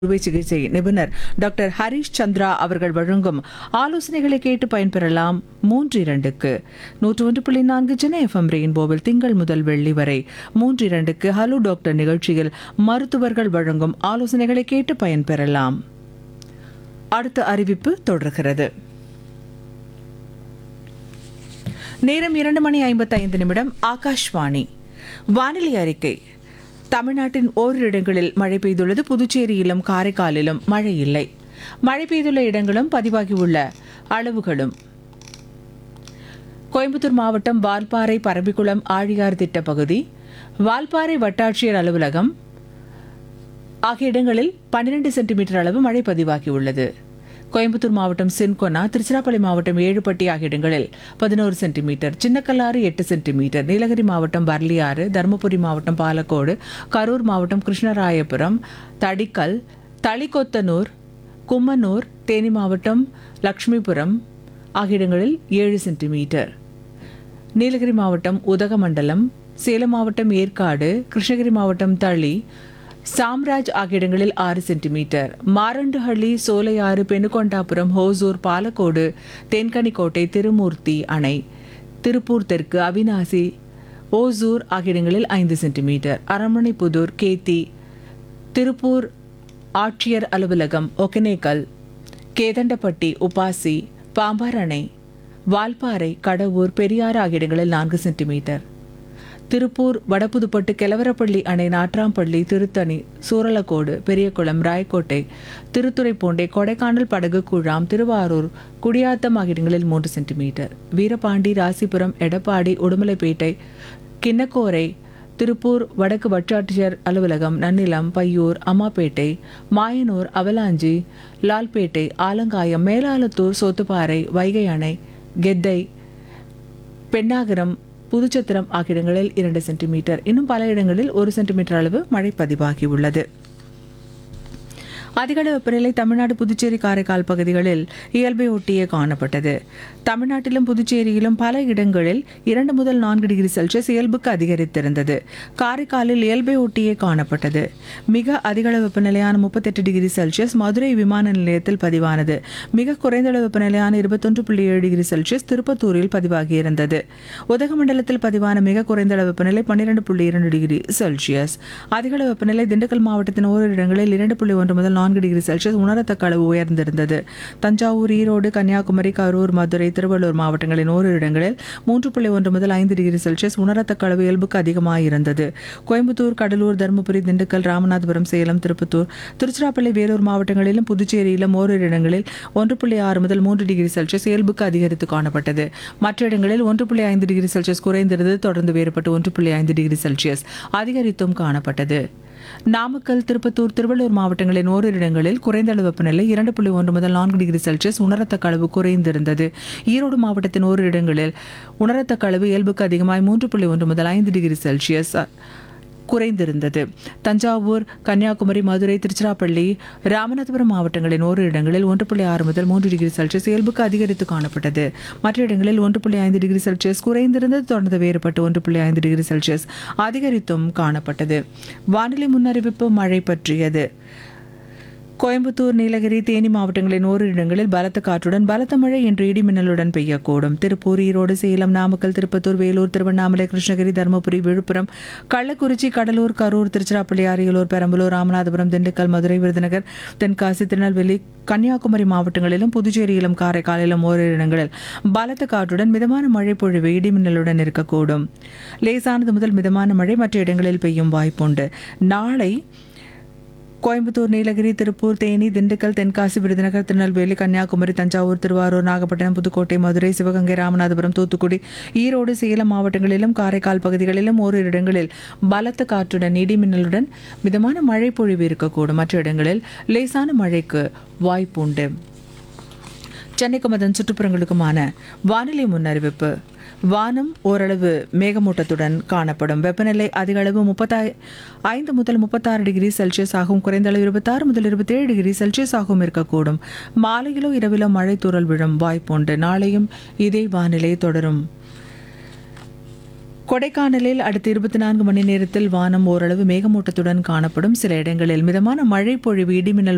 அறுவை சிகிச்சை நிபுணர் டாக்டர் ஹரிஷ் சந்திரா அவர்கள் வழங்கும் ஆலோசனைகளை கேட்டு பயன்பெறலாம் மூன்று இரண்டுக்கு நூற்று ஒன்று புள்ளி நான்கு சென்னை எஃப்எம் ரெயின்போவில் திங்கள் முதல் வெள்ளி வரை மூன்று இரண்டுக்கு ஹலோ டாக்டர் நிகழ்ச்சியில் மருத்துவர்கள் வழங்கும் ஆலோசனைகளை கேட்டு பயன்பெறலாம் அடுத்த அறிவிப்பு தொடர்கிறது நேரம் இரண்டு மணி ஐம்பத்தி ஐந்து நிமிடம் ஆகாஷ்வாணி வானிலை அறிக்கை தமிழ்நாட்டின் ஓரிரு இடங்களில் மழை பெய்துள்ளது புதுச்சேரியிலும் காரைக்காலிலும் மழை இல்லை மழை பெய்துள்ள இடங்களும் பதிவாகியுள்ள அளவுகளும் கோயம்புத்தூர் மாவட்டம் வால்பாறை பரம்பிக்குளம் ஆழியார் திட்ட பகுதி வால்பாறை வட்டாட்சியர் அலுவலகம் ஆகிய இடங்களில் 12 சென்டிமீட்டர் அளவு மழை பதிவாகியுள்ளது கோயம்புத்தூர் மாவட்டம் சின்கொனா திருச்சிராப்பள்ளி மாவட்டம் ஏழுப்பட்டி ஆகிய இடங்களில் பதினோரு சென்டிமீட்டர் சின்னக்கல்லாறு எட்டு சென்டிமீட்டர் நீலகிரி மாவட்டம் பர்லியாறு தருமபுரி மாவட்டம் பாலக்கோடு கரூர் மாவட்டம் கிருஷ்ணராயபுரம் தடிக்கல் தளிக்கொத்தனூர் கும்மனூர் தேனி மாவட்டம் லக்ஷ்மிபுரம் ஆகிய இடங்களில் ஏழு சென்டிமீட்டர் நீலகிரி மாவட்டம் உதகமண்டலம் சேலம் மாவட்டம் ஏற்காடு கிருஷ்ணகிரி மாவட்டம் தளி சாம்ராஜ் ஆகிய இடங்களில் ஆறு சென்டிமீட்டர் மாரண்டுஹள்ளி சோலையாறு பெனுகொண்டாபுரம் ஹோசூர் பாலக்கோடு தென்கனிக்கோட்டை திருமூர்த்தி அணை திருப்பூர் தெற்கு அவினாசி ஓசூர் ஆகிய இடங்களில் ஐந்து சென்டிமீட்டர் அரண்மனைப்புதூர் கேத்தி திருப்பூர் ஆட்சியர் அலுவலகம் ஒகனேக்கல் கேதண்டப்பட்டி உபாசி பாம்பார் அணை வால்பாறை கடவூர் பெரியாறு ஆகிய இடங்களில் நான்கு சென்டிமீட்டர் திருப்பூர் வடபுதுப்பட்டு கெலவரப்பள்ளி அணை நாட்ராம்பள்ளி திருத்தணி சூரலக்கோடு பெரியகுளம் ராயக்கோட்டை திருத்துறைப்பூண்டை கொடைக்கானல் படகு குழாம் திருவாரூர் குடியாத்தம் ஆகிய இடங்களில் மூன்று சென்டிமீட்டர் வீரபாண்டி ராசிபுரம் எடப்பாடி உடுமலைப்பேட்டை கிண்ணக்கோரை திருப்பூர் வடக்கு வட்டாட்சியர் அலுவலகம் நன்னிலம் பையூர் அம்மாப்பேட்டை மாயனூர் அவலாஞ்சி லால்பேட்டை ஆலங்காயம் மேலாலத்தூர் சோத்துப்பாறை வைகை அணை கெத்தை பெண்ணாகரம் புதுச்சத்திரம் ஆகிய இடங்களில் இரண்டு சென்டிமீட்டர் இன்னும் பல இடங்களில் ஒரு சென்டிமீட்டர் அளவு மழை பதிவாகியுள்ளது அதிகளவு வெப்பநிலை தமிழ்நாடு புதுச்சேரி காரைக்கால் பகுதிகளில் இயல்பை ஒட்டியே காணப்பட்டது தமிழ்நாட்டிலும் புதுச்சேரியிலும் பல இடங்களில் இரண்டு முதல் நான்கு டிகிரி செல்சியஸ் இயல்புக்கு அதிகரித்திருந்தது காரைக்காலில் இயல்பை ஒட்டியே காணப்பட்டது மிக அதிகளவு வெப்பநிலையான முப்பத்தெட்டு டிகிரி செல்சியஸ் மதுரை விமான நிலையத்தில் பதிவானது மிக குறைந்த அளவு வெப்பநிலையான இருபத்தொன்று புள்ளி ஏழு டிகிரி செல்சியஸ் திருப்பத்தூரில் பதிவாகியிருந்தது உதகமண்டலத்தில் பதிவான மிக குறைந்த அளவு வெப்பநிலை பன்னிரண்டு புள்ளி இரண்டு டிகிரி செல்சியஸ் அதிகளவு வெப்பநிலை திண்டுக்கல் மாவட்டத்தின் ஓரிரு இடங்களில் இரண்டு புள்ளி ஒன்று முதல் நான்கு டிகிரி செல்சியஸ் உணரத்தக்க அளவு உயர்ந்திருந்தது தஞ்சாவூர் ஈரோடு கன்னியாகுமரி கரூர் மதுரை திருவள்ளூர் மாவட்டங்களின் ஓரிரு இடங்களில் மூன்று புள்ளி ஒன்று முதல் ஐந்து டிகிரி செல்சியஸ் உணரத்தக்க அளவு இயல்புக்கு அதிகமாக இருந்தது கோயம்புத்தூர் கடலூர் தருமபுரி திண்டுக்கல் ராமநாதபுரம் சேலம் திருப்பத்தூர் திருச்சிராப்பள்ளி வேலூர் மாவட்டங்களிலும் புதுச்சேரியிலும் ஓரிரு இடங்களில் ஒன்று புள்ளி ஆறு முதல் மூன்று டிகிரி செல்சியஸ் இயல்புக்கு அதிகரித்து காணப்பட்டது மற்ற இடங்களில் ஒன்று புள்ளி ஐந்து டிகிரி செல்சியஸ் குறைந்திருந்தது தொடர்ந்து வேறுபட்டு ஒன்று புள்ளி ஐந்து டிகிரி செல்சியஸ் அதிகரித்தும் காணப்பட்டது நாமக்கல் திருப்பத்தூர் திருவள்ளூர் மாவட்டங்களின் ஓரிரு இடங்களில் குறைந்த அளவு வெப்பநிலை இரண்டு புள்ளி ஒன்று முதல் நான்கு டிகிரி செல்சியஸ் உணரத்தக்க அளவு குறைந்திருந்தது ஈரோடு மாவட்டத்தின் ஓரிரு இடங்களில் உணரத்தக்க அளவு இயல்புக்கு அதிகமாய் மூன்று புள்ளி ஒன்று முதல் ஐந்து டிகிரி செல்சியஸ் அ, குறைந்திருந்தது தஞ்சாவூர் கன்னியாகுமரி மதுரை திருச்சிராப்பள்ளி ராமநாதபுரம் மாவட்டங்களின் ஓரிரு இடங்களில் ஒன்று புள்ளி ஆறு முதல் மூன்று டிகிரி செல்சியஸ் இயல்புக்கு அதிகரித்து காணப்பட்டது மற்ற இடங்களில் ஒன்று புள்ளி ஐந்து டிகிரி செல்சியஸ் குறைந்திருந்தது தொடர்ந்து வேறுபட்டு ஒன்று புள்ளி ஐந்து டிகிரி செல்சியஸ் அதிகரித்தும் காணப்பட்டது வானிலை முன்னறிவிப்பு மழை பற்றியது கோயம்புத்தூர் நீலகிரி தேனி மாவட்டங்களின் ஓரிரு இடங்களில் பலத்த காற்றுடன் பலத்த மழை இன்று இடி மின்னலுடன் பெய்யக்கூடும் திருப்பூர் ஈரோடு சேலம் நாமக்கல் திருப்பத்தூர் வேலூர் திருவண்ணாமலை கிருஷ்ணகிரி தருமபுரி விழுப்புரம் கள்ளக்குறிச்சி கடலூர் கரூர் திருச்சிராப்பள்ளி அரியலூர் பெரம்பலூர் ராமநாதபுரம் திண்டுக்கல் மதுரை விருதுநகர் தென்காசி திருநெல்வேலி கன்னியாகுமரி மாவட்டங்களிலும் புதுச்சேரியிலும் காரைக்காலிலும் ஓரிரு இடங்களில் பலத்த காற்றுடன் மிதமான மழை பொழிவு இடிமின்னலுடன் இருக்கக்கூடும் லேசானது முதல் மிதமான மழை மற்ற இடங்களில் பெய்யும் வாய்ப்புண்டு நாளை கோயம்புத்தூர் நீலகிரி திருப்பூர் தேனி திண்டுக்கல் தென்காசி விருதுநகர் திருநெல்வேலி கன்னியாகுமரி தஞ்சாவூர் திருவாரூர் நாகப்பட்டினம் புதுக்கோட்டை மதுரை சிவகங்கை ராமநாதபுரம் தூத்துக்குடி ஈரோடு சேலம் மாவட்டங்களிலும் காரைக்கால் பகுதிகளிலும் ஓரிரு இடங்களில் பலத்த காற்றுடன் இடிமின்னலுடன் மிதமான மழை பொழிவு இருக்கக்கூடும் மற்ற இடங்களில் லேசான மழைக்கு வாய்ப்புண்டு சென்னைக்கும் அதன் சுற்றுப்புறங்களுக்குமான வானிலை முன்னறிவிப்பு வானம் ஓரளவு மேகமூட்டத்துடன் காணப்படும் வெப்பநிலை அதிக அளவு முப்பத்தாய் ஐந்து முதல் முப்பத்தாறு டிகிரி செல்சியஸ் ஆகும் குறைந்த அளவு இருபத்தாறு முதல் இருபத்தேழு டிகிரி செல்சியஸ் ஆகவும் இருக்கக்கூடும் மாலையிலோ இரவிலோ மழை தூறல் விழும் வாய்ப்புண்டு நாளையும் இதே வானிலை தொடரும் கொடைக்கானலில் அடுத்த இருபத்தி நான்கு மணி நேரத்தில் வானம் ஓரளவு மேகமூட்டத்துடன் காணப்படும் சில இடங்களில் மிதமான மழை பொழிவு இடிமின்னல்